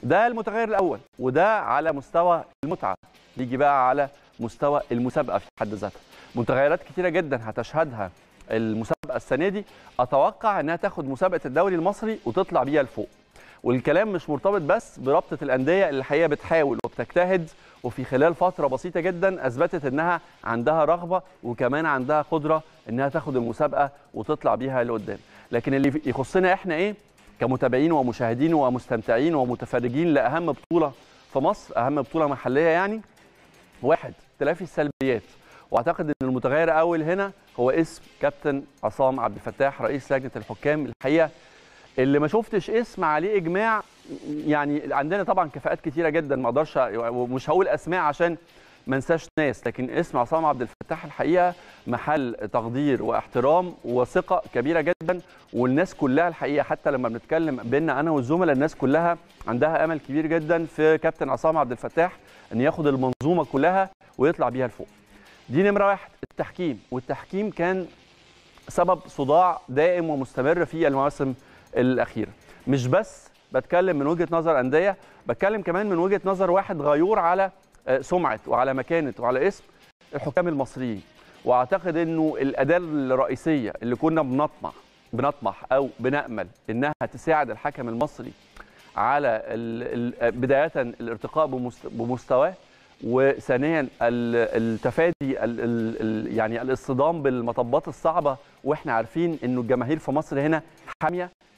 ده المتغير الاول وده على مستوى المتعه نيجي بقى على مستوى المسابقه في حد ذاتها متغيرات كتيره جدا هتشهدها المسابقه السنه دي اتوقع انها تاخد مسابقه الدوري المصري وتطلع بيها لفوق والكلام مش مرتبط بس برابطه الانديه اللي الحقيقه بتحاول وبتجتهد وفي خلال فتره بسيطه جدا اثبتت انها عندها رغبه وكمان عندها قدره انها تاخد المسابقه وتطلع بيها لقدام لكن اللي يخصنا احنا ايه كمتابعين ومشاهدين ومستمتعين ومتفرجين لاهم بطوله في مصر اهم بطوله محليه يعني واحد تلافي السلبيات واعتقد ان المتغير الاول هنا هو اسم كابتن عصام عبد الفتاح رئيس لجنه الحكام الحقيقه اللي ما شفتش اسم عليه اجماع يعني عندنا طبعا كفاءات كتيره جدا ما اقدرش ومش هقول اسماء عشان ما انساش ناس لكن اسم عصام عبد الفتاح الحقيقه محل تقدير واحترام وثقه كبيره جدا والناس كلها الحقيقه حتى لما بنتكلم بينا انا والزملاء الناس كلها عندها امل كبير جدا في كابتن عصام عبد الفتاح ان ياخد المنظومه كلها ويطلع بيها لفوق. دي نمره واحد التحكيم والتحكيم كان سبب صداع دائم ومستمر في المواسم الاخيره. مش بس بتكلم من وجهه نظر انديه بتكلم كمان من وجهه نظر واحد غيور على سمعه وعلى مكانه وعلى اسم الحكام المصريين واعتقد انه الاداه الرئيسيه اللي كنا بنطمح بنطمح او بنامل انها تساعد الحكم المصري على بدايه الارتقاء بمستواه وثانيا التفادي يعني الاصطدام بالمطبات الصعبه واحنا عارفين انه الجماهير في مصر هنا حاميه